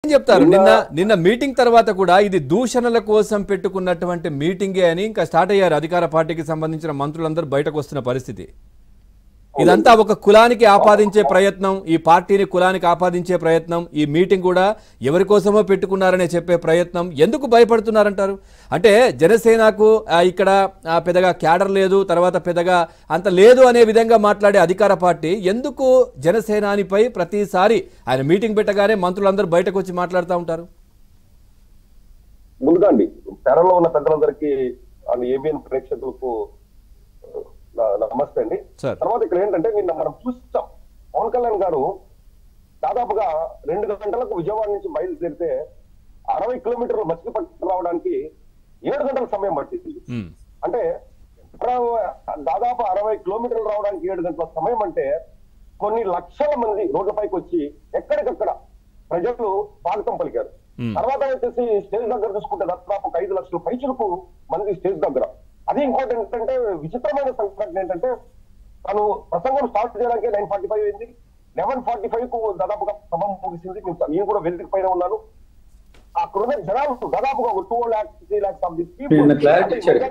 ఏం చెప్తారు నిన్న నిన్న మీటింగ్ తర్వాత కూడా ఇది దూషణల కోసం పెట్టుకున్నటువంటి మీటింగే అని ఇంకా స్టార్ట్ అయ్యారు అధికార పార్టీకి సంబంధించిన మంత్రులందరూ బయటకు వస్తున్న పరిస్థితి ఇదంతా ఒక కులానికి ఆపాదించే ప్రయత్నం ఈ పార్టీని కులానికి ఆపాదించే ప్రయత్నం ఈ మీటింగ్ కూడా ఎవరి కోసమో పెట్టుకున్నారనే చెప్పే ప్రయత్నం ఎందుకు భయపడుతున్నారంటారు అంటే జనసేనకు ఆ, ఇక్కడ ఆ, పెద్దగా క్యాడర్ లేదు తర్వాత పెద్దగా అంత లేదు అనే విధంగా మాట్లాడే అధికార పార్టీ ఎందుకు జనసేనానిపై ప్రతిసారి ఆయన మీటింగ్ పెట్టగానే మంత్రులందరూ బయటకు వచ్చి మాట్లాడుతూ ఉంటారు ముందుగా అండి తెరలో ఉన్న పెద్దలందరికీ అండ్ ఏబిఎన్ ప్రేక్షకులకు నా- నమస్తే అండి సార్. తర్వాత ఇక్కడ ఏంటంటే నిన్న మనం చూస్తాం పవన్ కళ్యాణ్ గారు దాదాపుగా రెండు గంటలకు విజయవాడ నుంచి బయలుదేరితే అరవై కిలోమీటర్లు మచిలీపట్నం రావడానికి ఏడు గంటల సమయం పట్టింది ఉమ్, అంటే అరవై- దాదాపు అరవై కిలోమీటర్లు రావడానికి ఏడు గంటల సమయం అంటే కొన్ని లక్షల మంది రోడ్లపైకి వచ్చి ఎక్కడికక్కడ ప్రజలు స్వాగతం పలికారు Hmm. తర్వాత వచ్చేసి స్టేజ్ దగ్గర చూసుకుంటే దాదాపు ఒక ఐదు లక్షల పైచులకు మంది స్టేజ్ దగ్గర అది ఇంకోటి ఏంటంటే విచిత్రమైన సంఘటన ఏంటంటే తను ప్రసంగం స్టార్ట్ చేయడానికి నైన్ ఫార్టీ ఫైవ్ అయింది లెవెన్ ఫార్టీ ఫైవ్ కు దాదాపుగా సభ ముగిసింది మేము- నేను కూడా వేదిక పైన ఉన్నాను అక్కడున్న జనాలు దాదాపుగా ఒక two lakhs three lakhs of the నిన్న clarity ఇచ్చారు.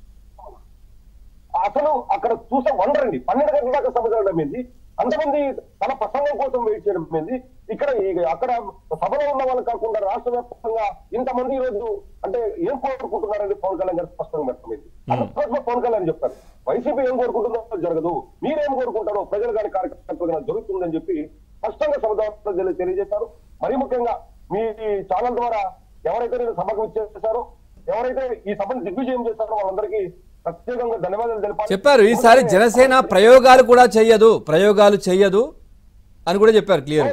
అసలు అక్కడ చూసే వండర్ అండి పన్నెండు గంటల దాకా సభ జరగడం ఏంది అంతమంది తన ప్రసంగం కోసం వెయిట్ చేయడం ఏంది ఇక్కడ ఈ- అక్కడ సభలో ఉన్న వాళ్ళు కాకుండా రాష్ట్ర వ్యాప్తంగా ఇంతమంది ఈ రోజు అంటే ఏం కోరుకుంటున్నారని పవన్ కళ్యాణ్ గారు స్పష్టంగా వ్యక్తమైంది అసలు పవన్ కళ్యాణ్ చెప్తారు వైసీపీ ఏం కోరుకుంటుందో అది జరగదు మీరేం కోరుకుంటారో ప్రజలు కానీ కార్యకర్తలు కానీ జరుగుతుందని చెప్పి స్పష్టంగా సభ ద్వారా తెలియజేశారు మరీ ముఖ్యంగా మీ ఛానల్ ద్వారా ఎవరైతే నేను సభకు ఇచ్చేసారో ఎవరైతే ఈ సభను దిగ్విజయం చేశారో వాళ్ళందరికీ ప్రత్యేకంగా ధన్యవాదాలు తెలిపారు చెప్పారు ఈసారి జనసేన ప్రయోగాలు కూడా చెయ్యదు ప్రయోగాలు చెయ్యదు అని కూడా చెప్పారు క్లియర్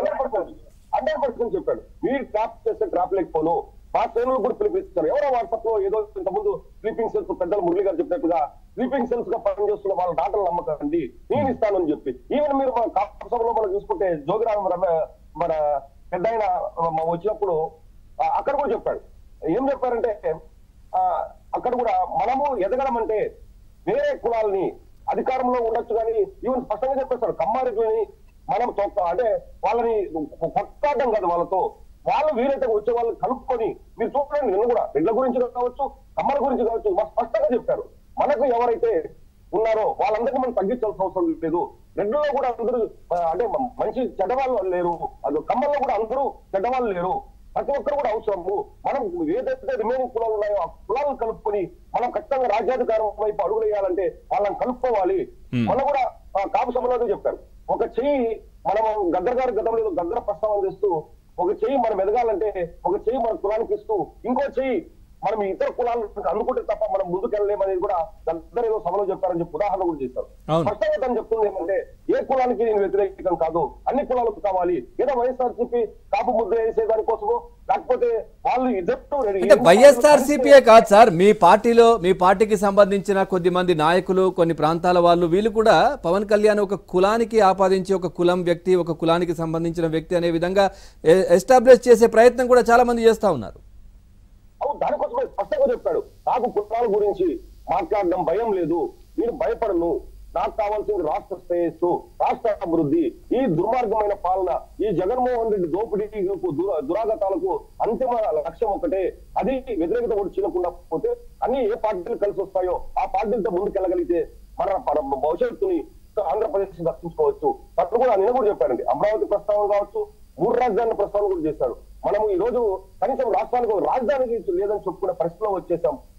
హండ్రెడ్ పర్సెంట్ చెప్పాడు మీరు ట్రాప్ చేస్తే ట్రాప్ లేకపోను మా శ్రేణులు కూడా పిలిపిస్తారు ఎవరో వాట్సాప్ లో ఏదో ఇంతకుముందు స్లీపింగ్ సెల్స్ పెద్దలు మురళి గారు చెప్పినట్టుగా స్లీపింగ్ సెల్స్ గా పనిచేస్తున్న వాళ్ళ డాటలు నమ్మకండి నేను ఇస్తానని చెప్పి ఈవెన్ మీరు మన కాపు సభలో మనం చూసుకుంటే జోగిరామ రమ మన పెద్ద ఆయన వచ్చినప్పుడు ఆ, అక్కడ కూడా చెప్పాడు ఏం చెప్పారంటే ఆ, అక్కడ కూడా మనము ఎదగడమంటే వేరే కులాలని అధికారంలో ఉండొచ్చు కానీ ఈవెన్ స్పష్టంగా చెప్పేస్తారు కమ్మారెడ్డిని మనం తొక్క అంటే వాళ్ళని కొట్టాడడం కాదు వాళ్ళతో వాళ్ళు వీరైతే వచ్చే వాళ్ళని కలుపుకొని మీరు చూడండి నిన్న కూడా రెడ్ల గురించి కావచ్చు కమ్మల గురించి కావచ్చు మాకు స్పష్టంగా చెప్పారు మనకు ఎవరైతే ఉన్నారో వాళ్ళందరికీ మనం తగ్గించాల్సిన అవసరం లేదు రెడ్లలో కూడా అందరూ ఆ, అంటే మ- మంచి చెడ్డవాళ్ళు లేరు అది కమ్మల్లో కూడా అందరూ చెడ్డవాళ్ళు లేరు ప్రతి ఒక్కరు కూడా అవసరము మనం ఏదైతే రిమైనింగ్ కులాలు ఉన్నాయో ఆ కులాలను కలుపుకొని మనం ఖచ్చితంగా రాజ్యాధికారం వైపు అడుగులు వేయాలంటే వాళ్ళని కలుపుకోవాలి మనం కూడా ఆ, కాపు సభలో చెప్పారు ఒక చెయ్యి మనం గద్దర్ గారు గతంలో ఏదో గద్దర ప్రస్తావన చేస్తూ ఒక చెయ్యి మనం ఎదగాలంటే ఒక చెయ్యి మన కులానికి ఇస్తూ ఇంకో చెయ్యి మనం ఇతర కులాలను అందుకుంటే తప్ప మనం ముందుకెళ్ళలేమనేది కూడా గద్దర్ ఏదో సభలో చెప్పారని చెప్పి ఉదాహరణ కూడా చేశారు అవును. స్పష్టంగా తను చెప్తుంది ఏమంటే ఏ కులానికి నేను వ్యతిరేకం కాదు అన్ని కులాలకు కావాలి ఏదో వైఎస్ఆర్సీపీ కాపు ముద్ర వేసే దానికోసమో లేకపోతే వాళ్ళు ఇద్దరు అంటే వైఎస్ఆర్సీపీఏ కాదు సార్ మీ పార్టీలో మీ పార్టీకి సంబంధించిన కొద్ది మంది నాయకులు కొన్ని ప్రాంతాల వాళ్ళు వీళ్ళు కూడా పవన్ కళ్యాణ్ ఒక కులానికి ఆపాదించి ఒక కులం వ్యక్తి ఒక కులానికి సంబంధించిన వ్యక్తి అనే విధంగా ఎస్టాబ్లిష్ చేసే ప్రయత్నం కూడా చాలా మంది చేస్తా ఉన్నారు అవును దానికోసమే స్పష్టంగా చెప్పాడు నాకు కుట్రాల గురించి మాట్లాడడం భయం లేదు నేను భయపడను నాకు కావాల్సింది రాష్ట్ర శ్రేయస్సు రాష్ట్ర అభివృద్ధి ఈ దుర్మార్గమైన పాలన ఈ జగన్మోహన్ రెడ్డి దోపిడీలకు దుర- దురాగతాలకు అంతిమ లక్ష్యం ఒకటే అది వ్యతిరేకత కూడా చీలకుండా పోతే అన్ని ఏ పార్టీలు కలిసి వస్తాయో ఆ పార్టీలతో ముందుకెళ్ళగలిగితే మన మన భవిష్యత్తుని ఆంధ్రప్రదేశ్ దర్శించుకోవచ్చు అట్లా కూడా నిన్న కూడా చెప్పారండి అమరావతి ప్రస్తావన కావచ్చు మూడు రాజధానుల ప్రస్తావన కూడా చేశారు మనము ఈ రోజు కనీసం రాష్ట్రానికి ఒక రాజధానికి లేదని చెప్పుకునే పరిస్థితిలో వచ్చేసాం